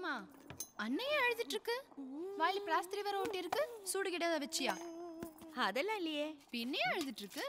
ஏமா அண்ணையே அழுதுட்டு இருக்கு வாயில பிளாஸ்திரி வேற ஒட்டி இருக்கு சூடு கிட்ட வச்சியா அதெல்லாம் இல்லையே பின்னே அழுதுட்டு இருக்கு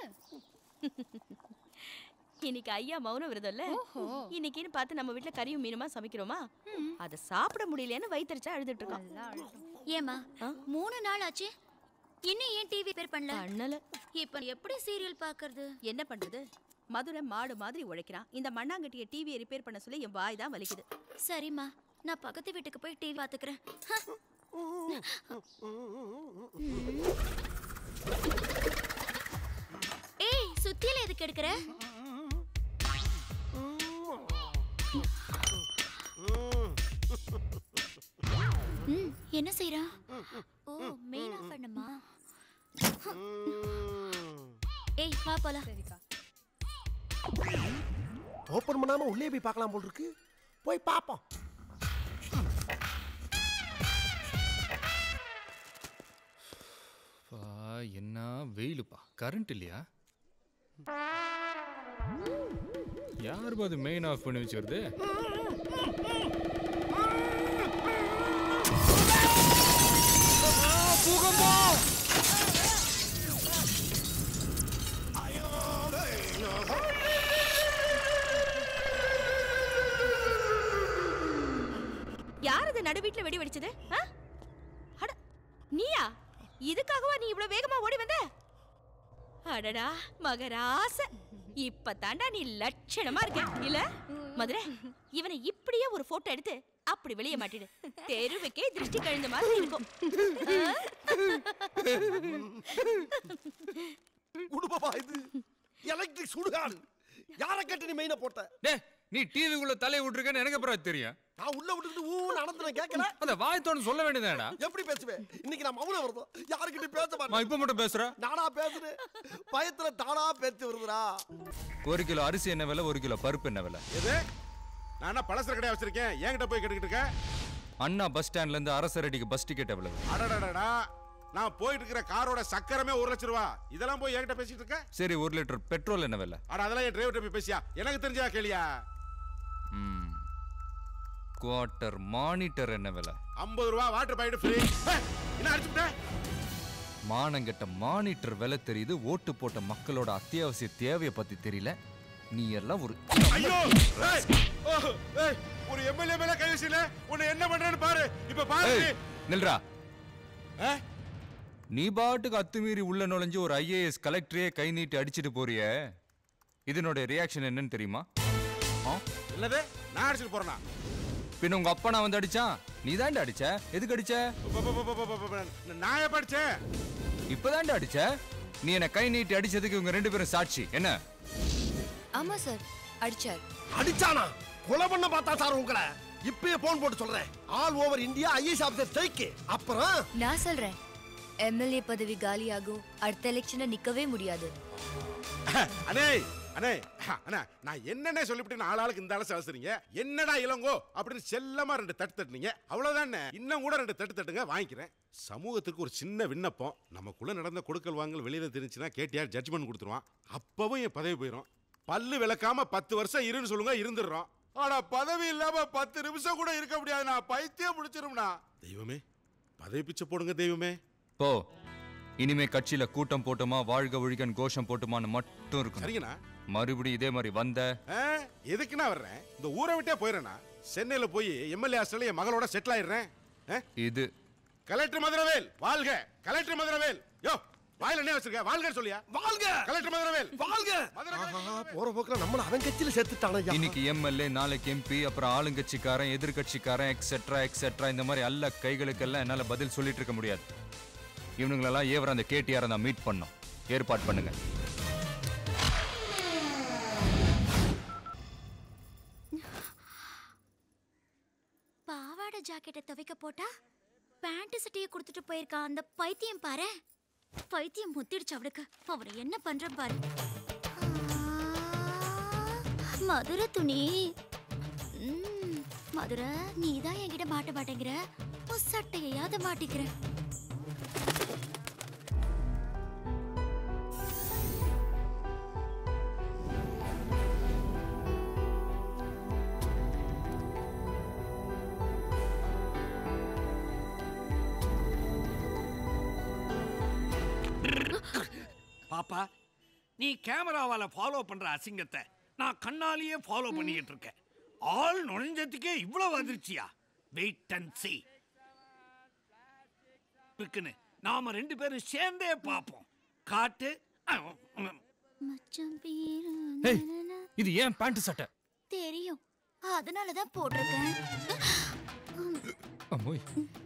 இன்னைக்கு ஐயா மௌன விரதம் இல்ல ஓஹோ. இன்னைக்குன்னு பார்த்து நம்ம வீட்ல கறியும் மீனுமா சமைக்கிறோமா அத சாப்பிட முடியலன்னு வயித்தறிச்சா அழுதுட்டு இருக்கான் நல்லா அழுதும் ஏமா மூணு நாள் ஆச்சு இன்னும் ஏன் டிவி ரிப்பேர் பண்ணல பண்ணல இப்ப எப்படி சீரியல் பாக்குறது என்ன பண்றது மதுரை மாடு மாதிரி உழைக்கிறான் இந்த மண்ணாங்கட்டிய டிவியை ரிப்பேர் பண்ண சொல்லி என் வாய் தான் வலிக்குது சரிம்மா நான் பக்கத்து வீட்டுக்கு போய் டிவி பாத்துக்கிறேன் ஏய் சுத்தியில எதுக்கு எடுக்கிற ம், என்ன செய்றா ஓ மெயின் ஆஃப் பண்ணுமா ஏய் வா போலாம் சரிக்கா ஓப்பன் பண்ணாம உள்ளே போய் பார்க்கலாம் போல் இருக்கு போய் பார்ப்போம் பா என்ன வெயிலுப்பா கரண்ட் இல்லையா யார் அது மெயின் ஆஃப் பண்ணி வச்சுருது யார் அது நடு வீட்ல வெடி வெடிச்சது ஆ? அட நீயா இதுக்காகவா நீ இவ்வளவு வேகமா ஓடி வந்த அடடா மகராச இப்ப தாண்டா நீ லட்சணமா இருக்க இல்ல மதுரை இவனை இப்படியே ஒரு போட்டோ எடுத்து அப்படி வெளியே மாட்டிடு தெருவுக்கே திருஷ்டி கழிந்த மாதிரி இருக்கும் குடும்பமா இது எலக்ட்ரிக் சுடுகாடு யாரை கேட்டு நீ மெயினை போட்ட டே நீ டிவிக்குள்ள தலையை விட்டுருக்கேன்னு எனக்கு அப்புறம் தெரியும் நான் உள்ள விட்டுக்கிட்டு ஊ நடந்து கேட்கல அந்த வாயத்தோட சொல்ல வேண்டியதாடா எப்படி பேசுவேன் இன்னைக்கு நான் மௌனம் வருதோம் யாருக்கிட்ட பேச நான் மாட்டேன் இப்ப மட்டும் பேசுற நானா பேசுறேன் பயத்துல தானா பேச்சு வருதுடா ஒரு கிலோ அரிசி என்ன விலை ஒரு கிலோ பருப்பு என்ன விலை எது நான் என்ன பலசர கடையா வச்சிருக்கேன் என்கிட்ட போய் கேட்டுக்கிட்டு இருக்க அண்ணா பஸ் ஸ்டாண்ட்ல இருந்து அரசரடிக்கு பஸ் டிக்கெட் எவ்வளவு அடடடடா நான் போயிட்டு இருக்கிற காரோட சக்கரமே ஒரு லட்சம் ரூபா இதெல்லாம் போய் என்கிட்ட பேசிட்டு இருக்க சரி ஒரு லிட்டர் பெட்ரோல் என்ன விலை அட அதெல்லாம் என் டிரைவர்கிட்ட போய் பேசியா எனக்கு தெரிஞ்சா கேளியா ம் குவார்ட்டர் மானிட்டர் என்ன விலை ஐம்பது ரூபா வாட்டர் பாக்கெட் ஃப்ரீ என்ன அடிச்சுட்டேன் மானங்கெட்ட மானிட்டர் விலை தெரியுது ஓட்டு போட்ட மக்களோட அத்தியாவசிய தேவையை பத்தி தெரியல நீ எல்லாம் ஒரு ஐயோ ஏய், ஓ, ஏய், ஒரு எம்எல்ஏ மேல கை வச்சுல உன்னை என்ன பண்றேன்னு பாரு இப்ப பாரு ஏய், நில்றா ஆ? நீ பாட்டுக்கு அத்துமீறி உள்ள நுழைஞ்சு ஒரு ஐஏஎஸ் கலெக்டரே கை நீட்டி அடிச்சிட்டு போறியே இதனோட ரியாக்ஷன் என்னன்னு தெரியுமா ஆ? என்னது நான் அடிச்சுட்டு போறேனா பின்ன உங்க அப்பா நான் வந்து அடிச்சான் நீ தாண்டா அடிச்ச எதுக்கு அடிச்ச ப- ப- ப- ப- ப- ப- நான் எப்ப அடிச்சேன் இப்பதான்டா அடிச்ச நீ என்ன கை நீட்டி அடிச்சதுக்கு இவங்க ரெண்டு பேரும் சாட்சி என்ன ஆமா சார் அடிச்சார் அடிச்சானா கொலை பண்ண பார்த்தா சார் உங்களை இப்பயே போன் போட்டு சொல்றேன் all over India IAS officer strike அப்புறம் நான் சொல்றேன் எம்எல்ஏ பதவி காலியாகும் அடுத்த எலெக்ஷன்ல நிக்கவே முடியாது அண்ணே அண்ணே அண்ணா நான் என்னென்ன சொல்லிவிட்டு ஆள் ஆளுக்கு இந்த ஆளை அவசரிங்க என்னடா இளங்கோ அப்படின்னு செல்லமா ரெண்டு தட்டு தட்டுனீங்க அவ்வளவுதானே இன்னும் கூட ரெண்டு தட்டு தட்டுங்க வாங்கிக்கிறேன் சமூகத்துக்கு ஒரு சின்ன விண்ணப்பம் நமக்குள்ள நடந்த கொடுக்கல் வாங்கல் வெளியில தெரிஞ்சுன்னா கேட்டியார் ஜட்ஜ்மெண்ட் கொடுத்துருவான் அப்பவும் என் பதவி போயிடும் பல்லு விளக்காம பத்து வருஷம் இருன்னு சொல்லுங்க இருந்துடுறோம் ஆனா பதவி இல்லாம பத்து நிமிஷம் கூட இருக்க முடியாது நான் பைத்தியம் முடிச்சிரும்னா தெய்வமே பதவி பிச்சை போடுங்க தெய்வமே போ இனிமே கட்சியில கூட்டம் போட்டுமா வாழ்க ஒழிகன் கோஷம் போட்டுமான்னு மட்டும் இருக்கும் சரிங்கண்ணா மறுபடியும் இதே மாதிரி வந்த ஆ, எதுக்கு நான் வர்றேன் இந்த ஊரை விட்டே போயிடுறேண்ணா சென்னையில் போய் எம்எல்ஏ ஹாஸ்டல்ல என் மகளோட செட்டில் ஆயிடுறேன் ஆ? இது கலெக்டர் மதுரவேல் வாழ்க கலெக்டர் மதுரவேல் யோ வாயில என்ன வச்சிருக்க வாழ்கன்னு சொல்லியா வாழ்க கலெக்டர் மதுரவேல் வாழ்க மதுரை ஆஹா, போற போக்குல நம்மள அவன் கட்சியில சேர்த்துட்டான இன்னைக்கு எம்எல்ஏ நாளைக்கு எம்பி அப்புறம் ஆளுங்கட்சிக்காரன் எதிர்கட்சிக்காரன் எக்ஸெட்ரா எக்ஸெட்ரா இந்த மாதிரி அல்ல கைகளுக்கெல்லாம் என்னால பதில் சொல்லிட்டு இருக்க முடியாது இவனுங்களெல்லாம் ஏவர அந்த கேடிஆர் நான் மீட் பண்ணோம் ஏற்பாடு பண்ணுங்க பாவாடை ஜாக்கெட்டை துவைக்க போட்டா பேண்ட் சட்டையை கொடுத்துட்டு போயிருக்கான் அந்த பைத்தியம் பாரு பைத்தியம் முத்திடுச்சு அவளுக்கு அவரை என்ன பண்ற பாரு ஆ, மதுரை துணி ம், மதுரை நீ தான் என்கிட்ட மாட்ட மாட்டேங்கிற உன் சட்டையாவது மாட்டிக்கிற பாப்பா நீ கேமராவால ஃபாலோ பண்ற அசிங்கத்தை நான் கண்ணாலேயே ஃபாலோ பண்ணிக்கிட்டு இருக்கேன் ஆள் நுழைஞ்சதுக்கே இவ்வளவு அதிர்ச்சியா வெயிட் அண்ட் see இருக்குன்னு நாம ரெண்டு பேரும் சேர்ந்தே பார்ப்போம் காட்டு அஹ், உம். மச்சான் பேரு ஏய் இது ஏன் பேண்ட் சட்டை தெரியும் அதனால தான் போட்டிருக்கேன் அம்மோய்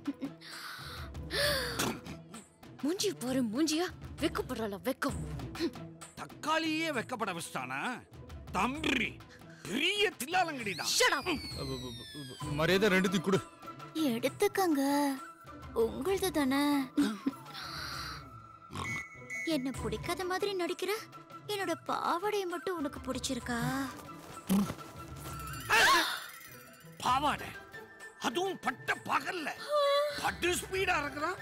மூஞ்சி பாரு மூஞ்சியா வெக்கப்படுறாள வெக்கம் தக்காளியே வெக்கப்பட வச்சிட்டானா தம்பி பெரிய தில்லாலங்கடிதான் Shut up. அ- அ- அ- மரியாதை ரெண்டுத்தையும் கொடு எடுத்துக்கங்க உங்களது தானே என்ன பிடிக்காத மாதிரி நடிக்கிற என்னோட பாவாடை மட்டும் உனக்கு பிடிச்சிருக்கா பாவாடை அதுவும் பட்ட பகல்ல பட்டு ஸ்பீடா இருக்கிறான்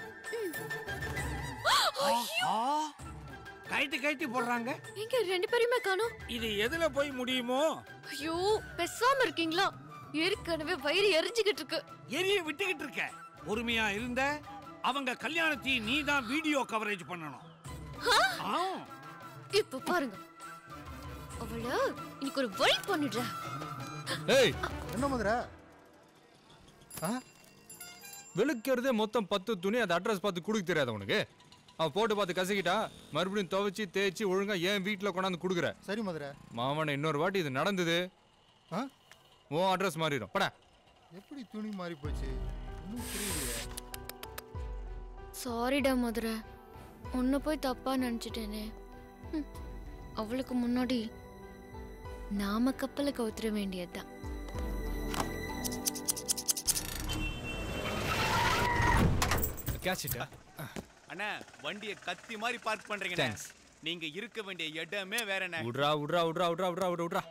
ஆஹா. கைட்டு கைட்டு போடுறாங்க எங்க ரெண்டு பேரையுமே காணோம் இது எதுல போய் முடியுமோ ஐயோ பேசாம இருக்கீங்களா ஏற்கனவே வயிறு எரிஞ்சுகிட்டு இருக்கு எரிய விட்டுக்கிட்டு இருக்க பொறுமையா இருந்த அவங்க கல்யாணத்தையும் நீ தான் வீடியோ கவரேஜ் பண்ணணும் ஆ. இப்ப பாருங்க அவள இன்னைக்கு ஒரு வழி பண்ணிடுறேன் ஏய் என்ன மதுரை வெளுக்கிறதே மொத்தம் பத்து துணி அந்த அட்ரஸ் பார்த்து கொடுக்க தெரியாது உனக்கு அவன் போட்டு பார்த்து கசக்கிட்டா மறுபடியும் துவைச்சி தேய்ச்சி ஒழுங்கா என் வீட்டில் கொண்டாந்து கொடுக்குற சரி மதுரை மாமனை இன்னொரு வாட்டி இது நடந்தது ஆ உன் அட்ரஸ் மாறிடும் படா எப்படி துணி மாறி போச்சு இன்னும் புரியலையே சாரிடா மதுரை உன்னை போய் தப்பா நினைச்சிட்டேனே ம், அவளுக்கு முன்னாடி நாம கப்பலை கவுத்துற வேண்டியதுதான் கேட்சிட்டா அண்ணா வண்டியை கத்தி மாதிரி பார்க் பண்றீங்க Thanks. நீங்க இருக்க வேண்டிய இடமே வேற என்ன விட்றா விட்றா விட்றா விட்றா விட்றா விட்றா விட்றா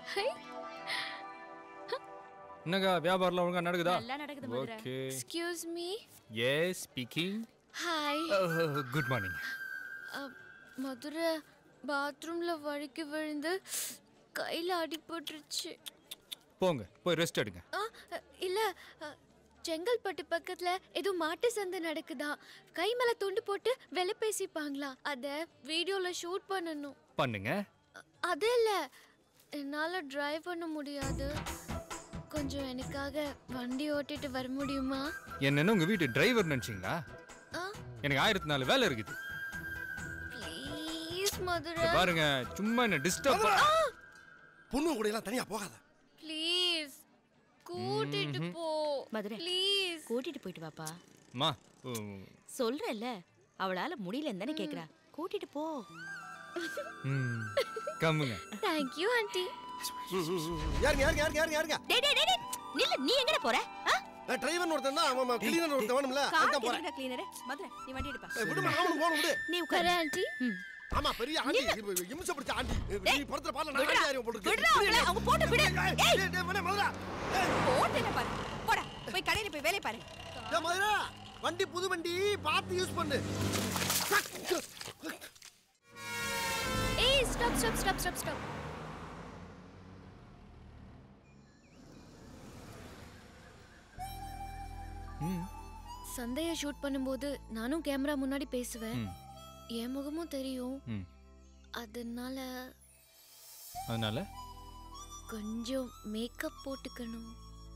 என்னக்கா வியாபாரம்லாம் ஒழுங்கா நடக்குதா நல்லா நடக்குது Madurai okay excuse me yes speaking hi good morning Madurai பாத்ரூம்ல வழுக்கி விழுந்து கையில அடிபட்டுருச்சு போங்க போய் ரெஸ்ட் எடுங்க ஆ, இல்ல அ, செங்கல்பட்டு பக்கத்துல ஏதோ மாட்டு சந்தை நடக்குதா கை மேல துண்டு போட்டு வெலை பேசிப்பாங்களா அத வீடியோல ஷூட் பண்ணணும் பண்ணுங்க அ- அது இல்ல என்னால டிரைவ் பண்ண முடியாது கொஞ்சம் எனக்காக வண்டி ஓட்டிட்டு வர முடியுமா என்னன்னு உங்க வீட்டு டிரைவர் நினைச்சீங்களா ஆ எனக்கு ஆயிரத்தி நாலு வேலை இருக்குது ப்ளீஸ் மதுரை இங்க பாருங்க சும்மா என்ன டிஸ்டர்ப் பொண்ணு கூட எல்லாம் தனியா போகாத ப்ளீஸ் கூட்டிட்டு போ மதுரை. ப்ளீஸ் கூட்டிட்டு போயிட்டு வாப்பா மா சொல்றேல்ல அவளால முடியலன்னு தானே கேக்குறா கூட்டிட்டு போ ம் கம்முங்க தேங்க் யூ ஆண்டி யாருங்க யாருங்க யாருங்க யாருங்க யாருங்க டேய் டேய் டேய், டேய் நில்லு நீ எங்கடா போற டிரைவர் ஒருத்தன் தான் அவன் கிளீனர் ஒருத்தன் வேணும்ல கார் அதுதான் போறேன் எதுக்குடா கிளீனர் மதுரை நீ வண்டி எடுப்பா ஏய், விடுமா அவனுக்கு போகணும் விடு நீ உட்காரு வரேன் ஆண்டி ம். ஆமா பெரிய ஆண்டி இப்ப இம்சை பிடிச்ச ஆண்டி நீ படத்துல பாரு நான் விடுடா. ஆண்டி ஆரியம் போட்டுருக்கு விடுடா அவங்கள, அவங்க போட்டு விடு ஏய், ஏய் டேய், டேய், மதுரை, மதுரை. ஏய், போட்டு என்ன பாரு போடா போய் கடையில போய் வேலைய பாரு டேய், மதுரை, வண்டி புது வண்டி பார்த்து யூஸ் பண்ணு ஏய் stop stop stop stop stop ம் சந்தைய ஷூட் பண்ணும்போது நானும் கேமரா முன்னாடி பேசுவேன் ம் என் முகமும் தெரியும் ம் அதனால அதனால கொஞ்சம் மேக்கப் போட்டுக்கணும்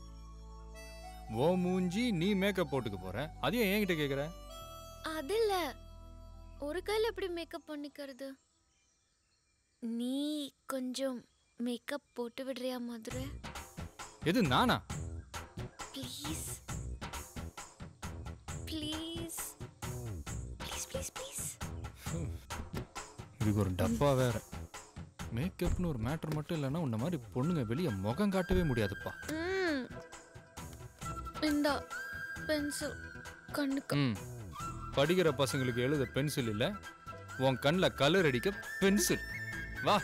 ஓ மூஞ்சி நீ மேக்கப் போட்டுக்க போற அதையும் என்கிட்ட கேக்குற அது இல்ல ஒரு கையில எப்படி மேக்கப் பண்ணிக்கிறது நீ கொஞ்சம் மேக்கப் போட்டு விடுறியா மதுரை எது நானா please please please please please இதுக்கு ஒரு டப்பா வேற மேக்கப்னு ஒரு மேட்டர் மட்டும் இல்லைன்னா உன்ன மாதிரி பொண்ணுங்க வெளியே முகம் காட்டவே முடியாதுப்பா ம் இந்தா பென்சில் கண்ணுக்கு ம் படிக்கிற பசங்களுக்கு எழுத பென்சில் இல்லை உன் கண்ணில் கலர் அடிக்க பென்சில் வா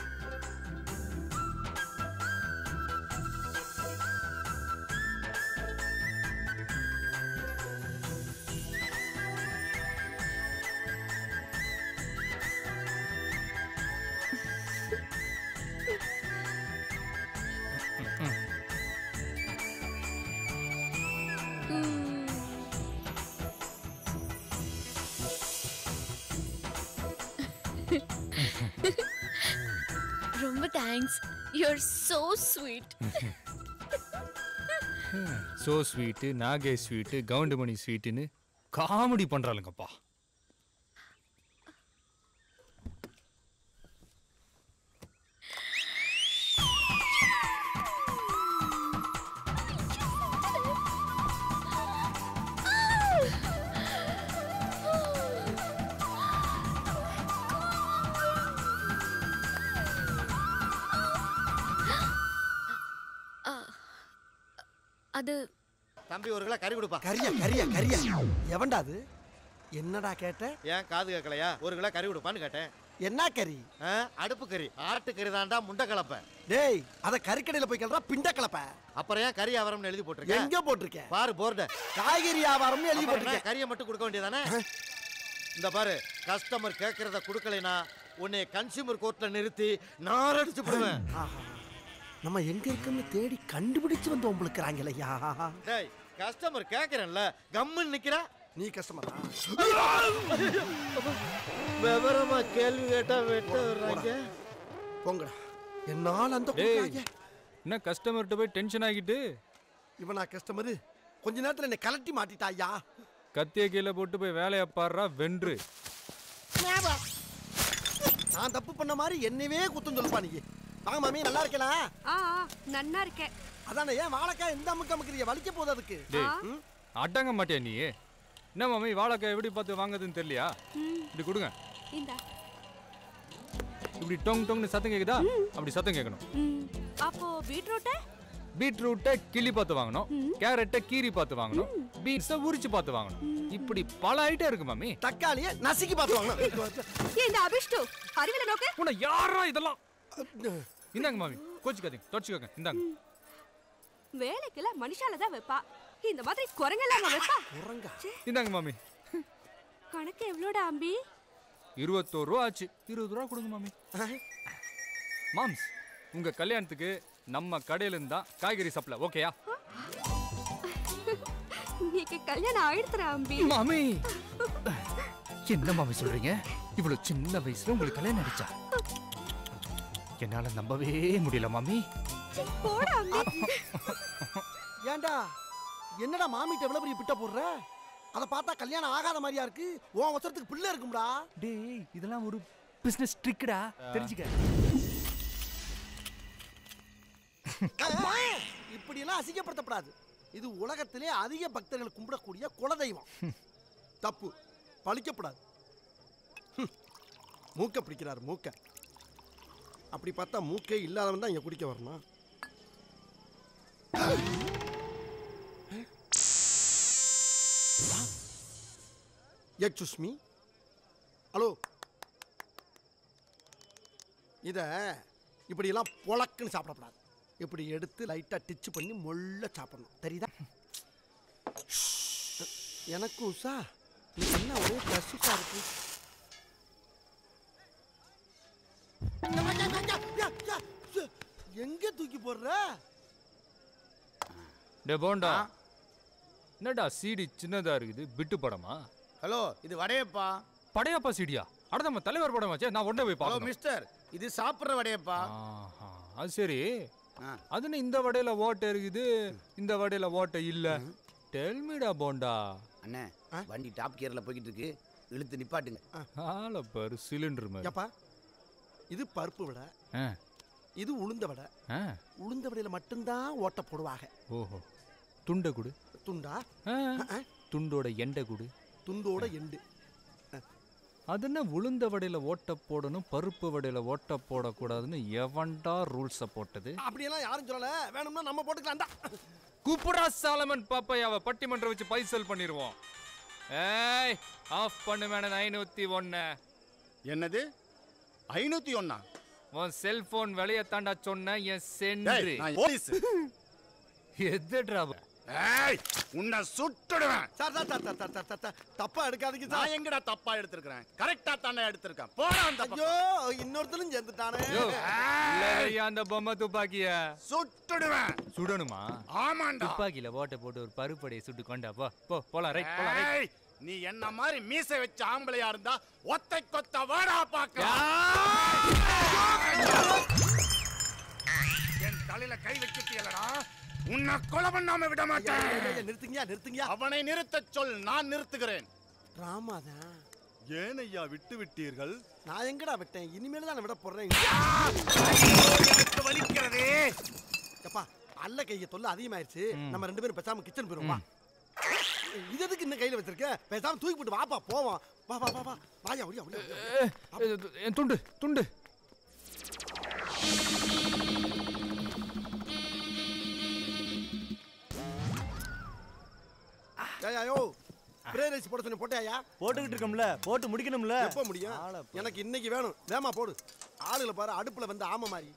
ம். ரொம்ப thanks you're so sweet so sweet நாகே ஸ்வீட்டு கவுண்டமணி ஸ்வீட்டுன்னு காமெடி பண்றாளுங்கப்பா அது தம்பி ஒரு கிலோ கறி கொடுப்பா கரியா கரியா கரியா எவன்டா அது என்னடா கேட்ட ஏன் காது கேட்கலையா ஒரு கிலோ கறி கொடுப்பான்னு கேட்டேன் என்ன கறி ஆ, அடுப்பு கறி ஆட்டு கறி தான்டா முண்டை கலப்பை டேய் அத கறிக்கடையில போய் கேள்றா பிண்ட கலப்ப அப்புறம் ஏன் கறி வியாபாரம்னு எழுதி போட்டிருக்கேன் எங்க போட்டிருக்க பாரு போர்டு காய்கறி வியாபாரம்னு எழுதி போட்டிருக்க கறியை மட்டும் கொடுக்க வேண்டியதானே இந்த பாரு கஸ்டமர் கேட்கறத கொடுக்கலைனா உன்னை கன்சியூமர் கோர்ட்ல நிறுத்தி நார் அடிச்சு போடுவேன் ஆஹா. நம்ம எங்க இருக்கோம்னு தேடி கண்டுபிடிச்சு வந்து உங்களுக்குறாங்களையா டேய் கஸ்டமர் கேட்கறேன்ல கம்முன்னு நிக்கிறா நீ கஸ்டமரா விவரமா கேள்வி கேட்டா வெட்ட வர்றாங்க போங்கடா என்னால் அந்த டேய் கூட்டாங்க. என்ன கஸ்டமர்கிட்ட போய் டென்ஷன் ஆகிட்டு இவனா கஸ்டமரு கொஞ்ச நேரத்துல என்னை கலட்டி மாட்டிட்டாயா கத்திய கீழே போட்டு போய் வேலையை பாடுறா வென்று நான் தப்பு பண்ண மாதிரி என்னவே குத்தம் சொல்லுப்பா நீ வாங்க மாமி நல்லா இருக்கலாம் ஆ நன்னா இருக்கேன் அதானே ஏன் வாழைக்காய் எந்த அமுக்கு அமுக்குறீங்க வலிக்க போகுது அதுக்கு டேய் ம்? அடங்க மாட்டியா நீ என்ன மாமி வாழைக்காய் எப்படி பார்த்து வாங்குறதுன்னு தெரியலையா இப்படி கொடுங்க இந்த இப்படி டொங் டொங்னு சத்தம் கேக்குதா அப்படி சத்தம் கேட்கணும் அப்போ பீட்ரூட்ட பீட்ரூட்டை கிள்ளி பார்த்து வாங்கணும் கேரட்டை கீரி பார்த்து வாங்கணும் பீன்ஸை உரிச்சு பார்த்து வாங்கணும் இப்படி பல ஐட்டம் இருக்கு மாமி தக்காளியை நசுக்கி பார்த்து வாங்கணும் இந்த அபிஷ்டு அறிவில நோக்கு உன்னை யாரா இதெல்லாம் இந்தாங்க மாமி கோச்சுக்காதீங்க தொடச்சுக்கோங்க இந்தாங்க வேலைக்கெல்லாம் மனுஷால தான் வைப்பா இந்த மாதிரி குரங்கெல்லாம் வைப்பா குரங்கா இந்தாங்க மாமி கணக்கு எவ்வளோடா அம்பி இருபத்தோரு ரூபா ஆச்சு இருபது ரூபா கொடுங்க மாமி மாம்ஸ் உங்க கல்யாணத்துக்கு நம்ம கடையில இருந்து தான் காய்கறி சப்ளை ஓகேயா நீக்கு கல்யாணம் ஆயிடுத்துற அம்பி மாமி என்ன மாமி சொல்றீங்க இவ்வளவு சின்ன வயசுல உங்களுக்கு கல்யாணம் ஆயிடுச்சா என்னால நம்பவே முடியல மாமி போடா அம்பி ஏன்டா என்னடா மாமிட்ட எவ்வளவு பெரிய பிட்ட போடுற அதை பார்த்தா கல்யாணம் ஆகாத மாதிரியா இருக்கு உன் அவசரத்துக்கு பிள்ளை இருக்கும்டா டேய் இதெல்லாம் ஒரு பிசினஸ் ட்ரிக்கடா தெரிஞ்சுக்க இப்படி எல்லாம் அசிங்கப்படுத்தப்படாது இது உலகத்திலே அதிக பக்தர்கள் கும்பிடக்கூடிய குலதெய்வம் தப்பு பழிக்கப்படாது ஹம். மூக்க பிடிக்கிறார் மூக்க அப்படி பார்த்தா மூக்கே இல்லாதவன் தான் இங்க குடிக்க வரணும் எக்ஸுஸ் மீ ஹலோ இத இப்படியெல்லாம் பொளக்குன்னு சாப்பிடக்கூடாது இப்படி எடுத்து லைட்டாக டிச்சு பண்ணி மொள்ள சாப்பிடணும் தெரியுதா எனக்கும் உஷா நீ என்ன ஒரே கசுசா இருக்கு எங்க தூக்கி போடுற டே போண்டா என்னடா சீடி சின்னதா இருக்குது பிட்டு படமா ஹலோ இது வடையப்பா படையப்பா சீடியா அட நம்ம தலைவர் படமாச்சே நான் உடனே போய் ஹலோ பார்க்கணும் மிஸ்டர் இது சாப்பிட்ற வடையப்பா ஆஹா, அது சரி ஆ. அதுன்னு இந்த வடையில ஓட்டை இருக்குது இந்த வடையில ஓட்டை இல்ல டெல்மிடா போண்டா அண்ணே வண்டி டாப் கியர்ல போய்கிட்டு இருக்கு இழுத்து நிப்பாட்டுங்க ஆள பாரு சிலிண்டர் மாதிரி ஏப்பா இது பருப்பு வடை ஆ, இது உளுந்த வடை ஆ, உளுந்த வடையில மட்டும்தான் ஓட்ட போடுவாங்க ஓஹோ துண்டை குடு துண்டா ஆ, துண்டோட எண்டை குடு துண்டோட எண்டு அது என்ன உளுந்த வடையில ஓட்ட போடணும் பருப்பு வடையில ஓட்ட போடக்கூடாதுன்னு எவன்டா ரூல்ஸை போட்டது அப்படியெல்லாம் யாரும் சொல்லல வேணும்னா நம்ம போட்டுக்கலாம்டா குப்புடா சாலமன் பாப்பையாவ பட்டிமன்றம் வச்சு பைசல் பண்ணிடுவோம் ஏய் ஆஃப் பண்ணு மேடம் ஐநூத்தி ஒன்னு என்னது ஐநூத்தி ஒன்னா உன் செல்போன் விலைய தாண்டா சொன்ன என் டேய், சென்று நான் போலீஸ் எதுடா ஏய் உன்னை சுட்டுடுவேன் sir sir sir sir sir sir sir sir தப்பா எடுக்காதீங்க நான் சார் எங்கடா தப்பா எடுத்திருக்கிறேன் கரெக்டா தானே எடுத்திருக்கேன் போடா அந்த ஐயோ இன்னொருத்தரும் சேர்ந்துட்டானே யோ, இல்லையா அந்த பொம்மை துப்பாக்கிய சுட்டுடுவேன் சுடணுமா ஆமாண்டா துப்பாக்கியில ஓட்ட போட்டு ஒரு பருப்படையை சுட்டு கொண்டா போ போ போலாம் ரைட் போலாம் ரைட் ஏய், நீ என்ன மாதிரி மீசை வச்ச ஆம்பளையா இருந்தா ஒத்தை கொத்த வாடா பாக்க என் தலையில கை வச்சுட்டியலடா உன்னை கொலை பண்ணாம விட மாட்டேன் நிறுத்துங்கயா நிறுத்துங்கயா அவனை நிறுத்தச் சொல் நான் நிறுத்துகிறேன் ராமாதான் ஏன் ஐயா விட்டு விட்டீர்கள் நான் எங்கடா விட்டேன் இனிமேல் தான் நான் விட போறேன் எனக்கு வலிக்கிறதே எப்பா அல்ல கைய தொல்லை அதிகமாயிருச்சு நம்ம ரெண்டு பேரும் பேசாம கிச்சன் போயிருவோம் வா இது எதுக்கு இன்னும் கையில வச்சிருக்க பேசாம தூக்கி போட்டு வாப்பா போவோம் வா வா வா வா வாயா ஒடியா ஒடியா என் துண்டு துண்டு ஏயா யோ ஸ்ப்ரே ரைஸ் போட சொன்ன போட்டாயா போட்டுக்கிட்டு இருக்கோம்ல போட்டு முடிக்கணும்ல எப்போ முடியும் எனக்கு இன்னைக்கு வேணும் வேமா போடு ஆளுகளை பாரு அடுப்புல வந்து ஆம மாதிரி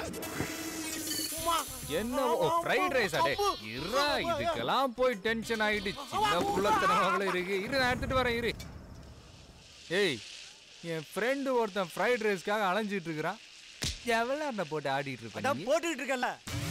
என்ன ஓ ஃப்ரைட் ரைஸ் அடே இருடா இதுக்கெல்லாம் போய் டென்ஷன் ஆயிட்டு சின்ன புள்ளத்தனமாவில் இருக்கு இரு நான் எடுத்துட்டு வரேன் இரு ஏய் என் ஃப்ரெண்டு ஒருத்தன் ஃப்ரைட் ரைஸ்க்காக அலைஞ்சிட்டு இருக்கிறான் எவ்வளோ அந்த போட்டு ஆடிட்டு இருப்பேன் நீ? போட்டுக்கிட்டு இருக்கல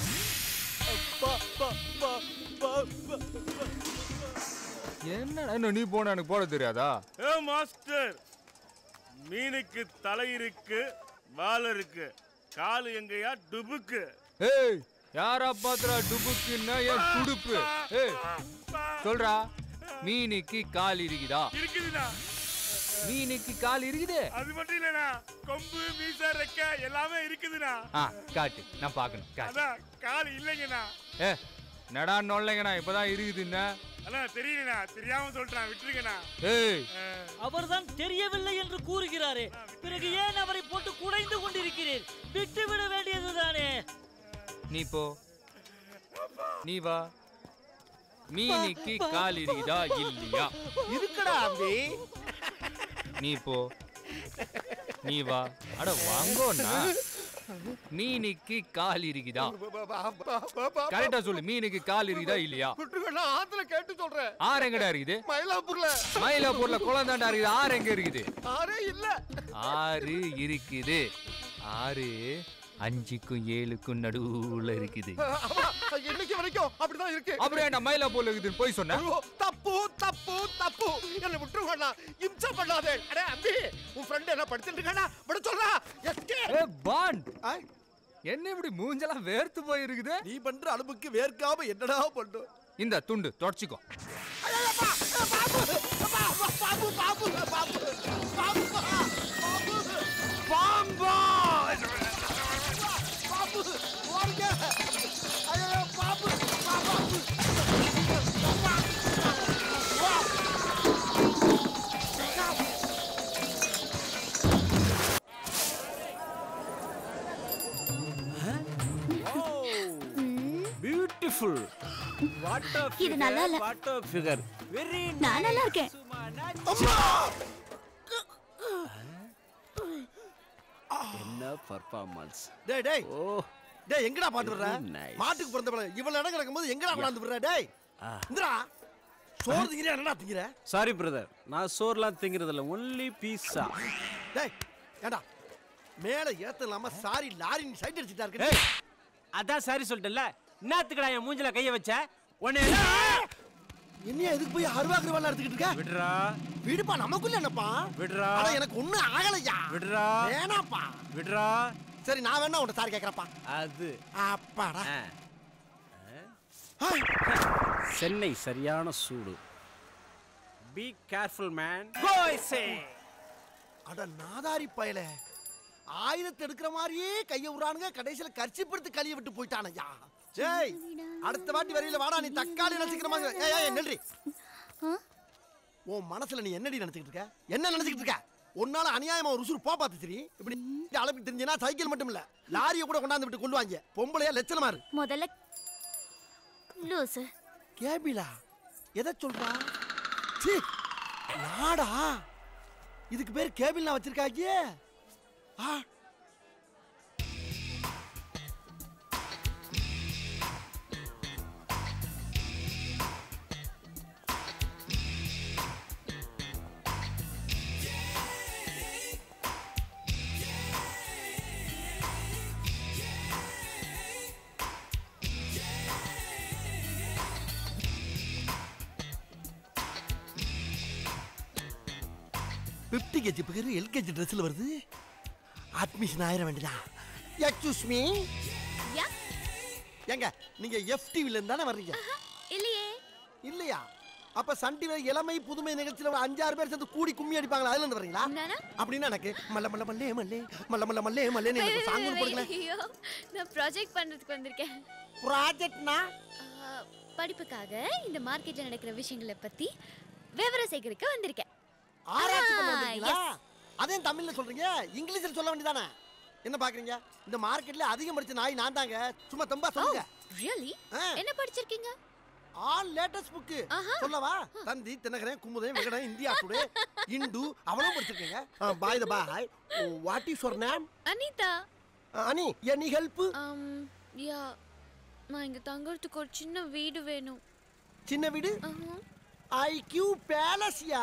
என்னடா இன்னும் நீ போன எனக்கு போட தெரியாதா ஏ மாஸ்டர் மீனுக்கு தலை இருக்கு வால் இருக்கு காலு எங்கயா டுபுக்கு ஏய் யாரா பாத்துறா டுபுக்குன்னா என் துடுப்பு ஏய் சொல்றா மீனுக்கு கால் இருக்குதா இருக்குதுண்ணா மீனுக்கு கால் இருக்குது அது மட்டும் இல்லண்ணா கொம்பு மீசா ரெக்க எல்லாமே இருக்குதுண்ணா ஆ காட்டு நான் பார்க்கணும் காட்டு அதான் கால் இல்லைங்கண்ணா ஏ நடா நொல்லைங்கண்ணா இப்பதான் இருக்குதுன்னா அண்ணா தெரியலண்ணா தெரியாம சொல்றேன் விட்டுருங்கண்ணா ஏய் அவர்தான் தெரியவில்லை என்று கூறுகிறாரே பிறகு ஏன் அவரை போட்டு குடைந்து கொண்டிருக்கிறீர் விட்டு விட வேண்டியதுதானே நீ போ நீ வா மீனுக்கு கால் இருக்குதா இல்லையா இருக்குடா அம்பி நீ போ நீ வா அட வாங்கோண்ணா மீனுக்கு கால் இருக்குதா கரெக்டா சொல்லு மீனுக்கு கால் இருக்குதா இல்லையா நான் ஆத்துல கேட்டு சொல்றேன் ஆறு எங்கடா இருக்குது மயிலாப்பூர்ல மயிலாப்பூர்ல குளந்தாண்டா இருக்குது ஆறு எங்க இருக்குது ஆரே இல்ல ஆறு இருக்குது ஆறு அஞ்சுக்கும் ஏழுக்கும் நடுவுல இருக்குது ஆமா, இன்னைக்கு வரைக்கும் அப்படிதான் இருக்கு அப்புறம் என்ன மயிலாப்பூர்ல இருக்குதுன்னு போய் சொன்ன ஐயோ, தப்பு தப்பு தப்பு என்ன விட்டுருவாண்ணா இம்சை பண்ணாதே அடே அம்பி உன் ஃப்ரெண்ட் என்ன படிச்சுட்டு இருக்கானா விட சொல்றா எஸ்கே ஏ பாண்ட் என்ன இப்படி மூஞ்செல்லாம் வேர்த்து போயிருக்குது நீ பண்ற அளவுக்கு வேர்க்காம என்னடா பண்ணும் இந்த துண்டு தொடச்சிக்கோ பாபு பாபு பாபு பாபு பாம்பா பாபு ஓடுங்க ஐயோ பாம்பு பாம்பு பியூட்டிஃபுல் வாட் a இது நல்லா இல்ல. வாட் a ஃபிகர் வெரி நான் நல்லா இருக்கேன் என்ன பர்ஃபார்மன்ஸ் டேய் டேய் ஓ டேய் எங்கடா பாட்டு வர்ற Very nice. மாட்டுக்கு பிறந்த பழம் இவ்வளவு இடம் கிடக்கும்போது எங்கடா கொண்டாந்து விடுற டேய் இந்திரா சோறு திங்கிற என்னடா திங்கிற சாரி பிரதர் நான் சோர்லாம் திங்கிறது இல்ல ஒன்லி பீஸா டேய் ஏண்டா மேல ஏத்த இல்லாம சாரி லாரி சைட் அடிச்சிட்டா இருக்கு ஏய் அதான் சாரி சொல்லிட்டேன்ல என்னத்துக்குடா என் மூஞ்சில கைய வச்ச உன்னை என்னையா எதுக்கு போய் அருவாக்குறவாள் எடுத்துக்கிட்டு இருக்க விடுறா விடுப்பா நமக்குள்ள என்னப்பா விடுறா அட எனக்கு ஒண்ணும் ஆகலையா விடுறா வேணாப்பா விடுறா சரி நான் வேணா உன்ட்ட சாரி கேக்குறப்பா அது அப்பாடா சென்னை சரியான சூடு பி கேர்ஃபுல் மேன் அட நாதாரி பயல ஆயுதத்தை எடுக்கிற மாதிரியே கைய விடுறானுங்க கடைசியில கர்ச்சிப்படுத்து கழிய விட்டு போயிட்டானய்யா ஜெய் அடுத்த வாட்டி வரையில வாடா நீ தக்காளி நினைச்சுக்கிற மாதிரி ஏய் ஏய் நெல்றி உன் மனசுல நீ என்னடி நினைச்சுக்கிட்டு இருக்க என்ன நினைச்சுக்கிட்டு இருக்க உன்னால அநியாயமா ஒரு உசுறு போ பார்த்து சரி இப்படி அளவு தெரிஞ்சுனா சைக்கிள் மட்டும் இல்ல லாரியை கூட கொண்டாந்து விட்டு கொள்வாங்க பொம்பளையா லட்சணமா இரு முதல்ல லூசு கேபிலா எதை சொல்றா சீ நாடா இதுக்கு பேர் கேபிள் நான் வச்சிருக்காங்க ஆ பிப்டி கேஜி பேர் எல்கேஜி ட்ரெஸ்ல வருது அட்மிஷன் ஆயிர வேண்டியதா எக்ஸ்கூஸ் மீ யா ஏங்க நீங்க எஃப்டிவில இருந்து தானே வர்றீங்க இல்லையே இல்லையா அப்ப சன் டிவில இளமை புதுமை நிகழ்ச்சியில ஒரு அஞ்சாறு பேர் சேர்ந்து கூடி கும்மி அடிப்பாங்களா அதுல இருந்து வர்றீங்களா நானா? அப்படின்னா எனக்கு மல்ல மல்ல மல்லே மல்லே மல்ல மல்ல மல்லே மல்லேன்னு எனக்கு சாங் போடுங்களேன் ஐயோ நான் ப்ராஜெக்ட் பண்றதுக்கு வந்திருக்கேன் ப்ராஜெக்ட்னா ஆ, படிப்புக்காக இந்த மார்க்கெட்ல நடக்கிற விஷயங்களை பத்தி விவரம் சேகரிக்க வந்திருக்கேன் ஆராய்ச்சி பண்ண ஆ, வந்திருக்கீங்களா yes. அதையும் தமிழ்ல சொல்றீங்க இங்கிலீஷ்ல சொல்ல வேண்டியதானே என்ன பாக்குறீங்க இந்த மார்க்கெட்ல அதிகம் படிச்ச நாய் நான் தாங்க சும்மா தம்பா சொல்லுங்க ரியலி என்ன படிச்சிருக்கீங்க ஆல் லேட்டஸ்ட் புக்கு சொல்லவா தந்தி தினகரன் குமுதம் விகடன் இந்தியா டுடே இந்து அவளும் படிச்சிருக்கீங்க bye the bye what is your name Anitha அனி எனி ஹெல்ப் ஆம் யா நான் இங்க தங்கறதுக்கு ஒரு சின்ன வீடு வேணும் சின்ன வீடு ஐக்யூ பேலஸ்யா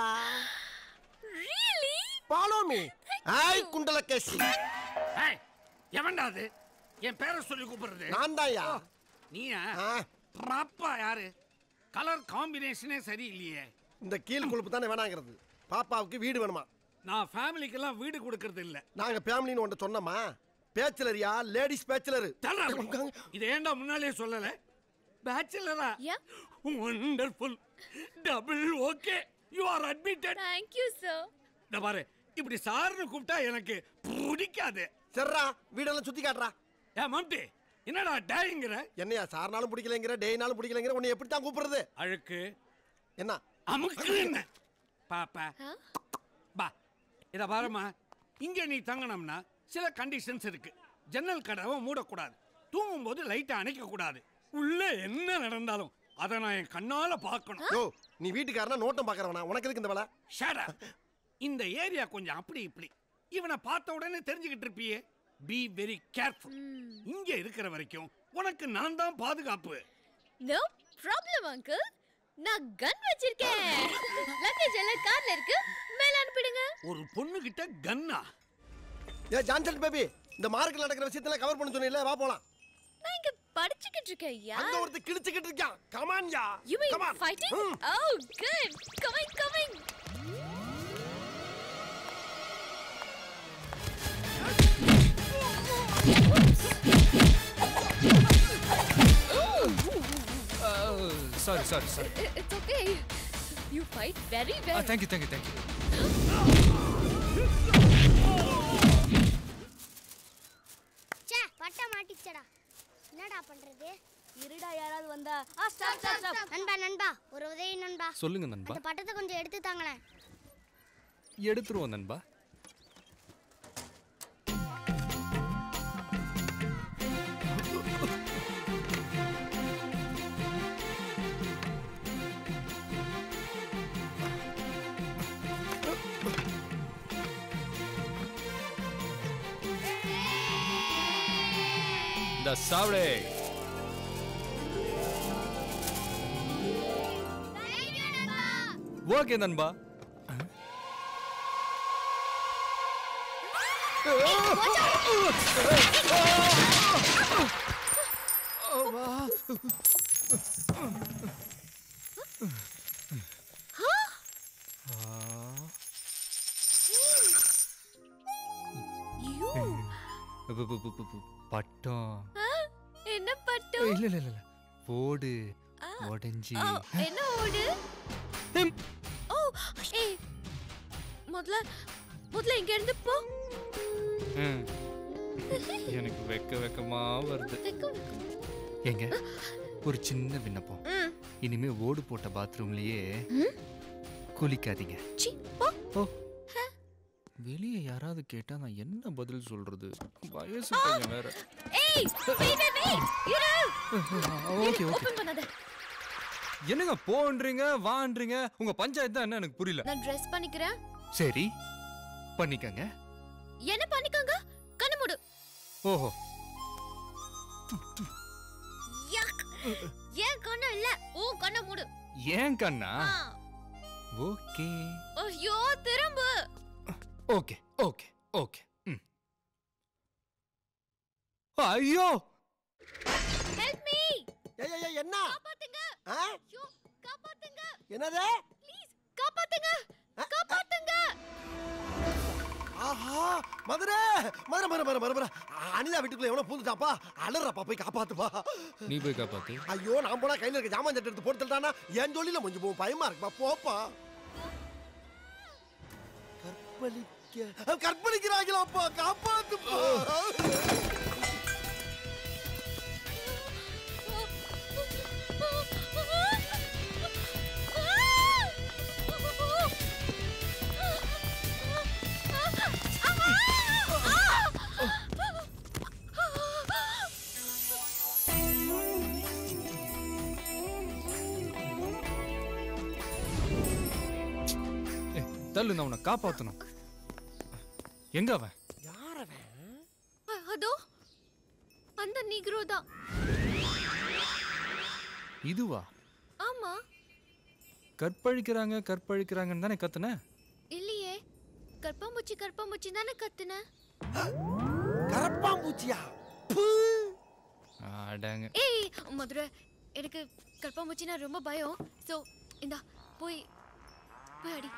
really follow me I Kundalakesi ஏய், எவன்டா அது என் பேரை சொல்லி கூப்பிடுறது நான் தான்யா. ஓ, நீயா பாப்பா யாரு கலர் காம்பினேஷனே சரியில்லையே இந்த கீழ் கொழுப்பு தானே வேணாங்கிறது பாப்பாவுக்கு வீடு வேணுமா நான் ஃபேமிலிக்கெல்லாம் வீடு கொடுக்கறது இல்ல நாங்க ஃபேமிலின்னு ஒன்று சொன்னோமா பேச்சுலரியா லேடிஸ் பேச்சுலர் இது ஏன்டா முன்னாலே சொல்லல பேச்சுலரா wonderful double okay you are admitted thank you sir இந்த பாரு இப்படி சார்னு கூப்பிட்டா எனக்கு பிடிக்காது சரிடா வீடெல்லாம் சுத்தி காட்டுறா ஏ மம்டி என்னடா டேங்கிற என்னையா சார்னாலும் பிடிக்கலைங்கிற டேய்னாலும் பிடிக்கலைங்கிற உன்னை எப்படி தான் கூப்பிடுறது அழுக்கு என்ன அமுக்கு என்ன பாப்பா பா இத பாருமா இங்க நீ தங்கணும்னா சில கண்டிஷன்ஸ் இருக்கு ஜன்னல் கதவை மூடக்கூடாது தூங்கும்போது லைட்டை அணைக்க கூடாது உள்ள என்ன நடந்தாலும் அதை நான் என் கண்ணால பார்க்கணும் யோ நீ வீட்டுக்காரனா நோட்டம் பார்க்கறவனா உனக்கு எதுக்கு இந்த வேலை Shut up. இந்த ஏரியா கொஞ்சம் அப்படி இப்படி இவனை பார்த்த உடனே தெரிஞ்சுக்கிட்டு இருப்பியே பி வெரி கேர்ஃபுல் இங்க இருக்கிற வரைக்கும் உனக்கு நான் தான் பாதுகாப்பு நோ ப்ராப்ளம் அங்கிள் நான் கன் வச்சிருக்கேன் லக்கேஜ் எல்லாம் கார்ல இருக்கு மேல அனுப்பிடுங்க ஒரு பொண்ணு கிட்ட கன்னா ஏ ஜான்சன் பேபி இந்த மார்க்கெட்ல நடக்கிற விஷயத்துல கவர் பண்ண சொன்னீங்களே வா போலாம் நான் இங்க படிச்சுக்கிட்டு இருக்கேன் யா அங்க ஒருத்தர் கிழிச்சுக்கிட்டு இருக்கான் come on yeah You mean Come on. fighting? ம். Oh, good. Coming, coming. Sorry sorry sorry I- It's okay. You fight very well. Thank you thank you thank you ச்சே பட்டை மாட்டிச்சடா என்னடா பண்றது இருடா யாராவது வந்தா ஆ ஸ்டாப் ஸ்டாப் ஸ்டாப் நண்பா நண்பா ஒரு உதவி நண்பா சொல்லுங்க நண்பா அந்த பட்டத்தை கொஞ்சம் எடுத்து தாங்களேன் எடுத்துருவோம் நண்பா இந்த சாவடே ஓகே நண்பா பு- பு- பு- பு- பு- பட்டம் ஆ, என்ன பட்டம் இல்ல இல்ல இல்ல இல்ல ஓடு உடைஞ்சி ஆ, என்ன ஓடு ஓ ஏய் முதல்ல முதல்ல இங்க இருந்து போ ம். எனக்கு வெக்க வெக்கமா வருது வெக்கம், ஏங்க ஒரு சின்ன விண்ணப்பம் ம். இனிமே ஓடு போட்ட பாத்ரூம்லயே ம்? குளிக்காதீங்க சீ போ ஓ வெளியே யாராவது கேட்டா நான் என்ன பதில் சொல்றது வயசு பையன் வேற ஏய் வெயிட் வெயிட் வெயிட் இரு ஓகே ஓகே ஓபன் பண்ணாத என்னங்க போன்றீங்க வான்றீங்க உங்க பஞ்சாயத்து தான் என்ன எனக்கு புரியல நான் ட்ரெஸ் பண்ணிக்கிறேன் சரி பண்ணிக்கங்க என்ன பண்ணிக்கோங்க கண்ணு மூடு ஓஹோ யக் ஏன் கண்ணு இல்ல ஓ கண்ண மூடு ஏன் கண்ணா ஆ. ஓகே ஐயோ திரும்பு ஓகே ஓகே ஓகே ம் ஐயோ ஹெல்ப் மீ ஏய் ஏய், ஏய் என்ன காப்பாத்துங்க ஆ? ஐயோ காப்பாத்துங்க என்னது ப்ளீஸ் காப்பாத்துங்க காப்பாத்துங்க ஆஹா மதுரை மதுரை மதுரை மதுரை மதுரை அனிதா வீட்டுக்குள்ள எவனோ பூந்துட்டாப்பா அலறப்பா போய் காப்பாத்துப்பா நீ போய் காப்பாத்து ஐயோ நான் போனா கையில இருக்க ஜாமான் சட்டை எடுத்து போட்டு தள்ளிட்டானா என் சொல்லில கொஞ்சம் போ பயமா இருக்குப்பா போப்பா கற்பழிக்க அஹ், கற்பழிக்கிறாங்களாப்பா காப்பாத்துப்பா ஏய், தள்ளு நான் உன்னை காப்பாத்தணும் எங்க அவன் அ- அதோ அந்த நீக்ரோ தான் இதுவா ஆமா கற்பழிக்கிறாங்க கற்பழிக்கிறாங்கன்னு தானே கத்துன இல்லையே கற்பாம்பூச்சி கற்பாம்பூச்சி தானே கத்துன கரப்பாம்பூச்சியா அடங்க ஏய் மதுரை எனக்கு கற்பாம்பூச்சினா ரொம்ப பயம் சோ இந்தா போய் போய் அடி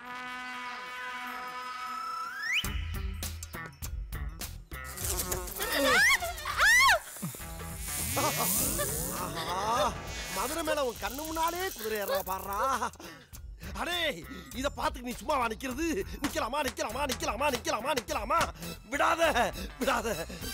ஆஹா மதுரை மேல உன் கண்ணு முன்னாலே குதிரை ஏறா பாடுறா அடே இத பாத்துக்கு நீ சும்மா நிக்கிறது நிக்கலாமா நிக்கலாமா நிக்கலாமா நிக்கலாமா நிக்கலாமா விடாத விடாத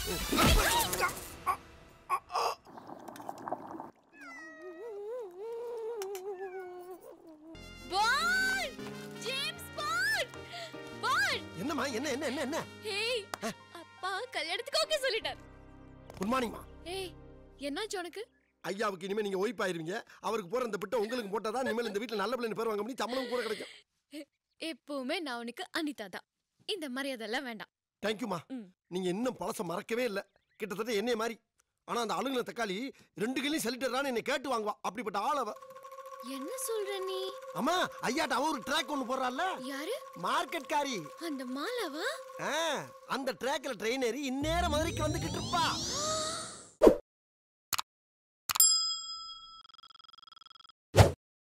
பால் ஜேம்ஸ் பால் பால் என்னம்மா என்ன என்ன என்ன என்ன ஹேய் அப்பா கல்யாணத்துக்கு ஓகே சொல்லிட்டார் குட் மார்னிங்மா ஏய் என்னாச்சு உனக்கு ஐயாவுக்கு இனிமே நீங்க ஒய்ப் ஆயிருவீங்க அவருக்கு போற இந்த பிட்டை உங்களுக்கு போட்டாதான் இனிமேல் இந்த வீட்டுல நல்ல பிள்ளைன்னு பேர் வாங்க முடியும் சம்பளம் கூட கிடைக்கும் எப்பவுமே நான் உனக்கு அனிதா தான் இந்த மரியாதை எல்லாம் வேண்டாம் தேங்க்யூமா நீங்க இன்னும் பழச மறக்கவே இல்ல கிட்டத்தட்ட என்னைய மாதிரி ஆனா அந்த அழுகுன தக்காளி ரெண்டு கிளையும் செலிட்டரான்னு என்னை கேட்டு வாங்குவா அப்படிப்பட்ட ஆள் அவ என்ன சொல்ற நீ அம்மா ஐயாட்ட அவ ஒரு ட்ராக் ஒன்னு போடுறாள்ல யாரு மார்க்கெட் காரி அந்த மாலாவா ஆ, அந்த ட்ராக்ல ட்ரெயின் ஏறி இந்நேரம் மதுரைக்கு வந்துகிட்டு இருப்பா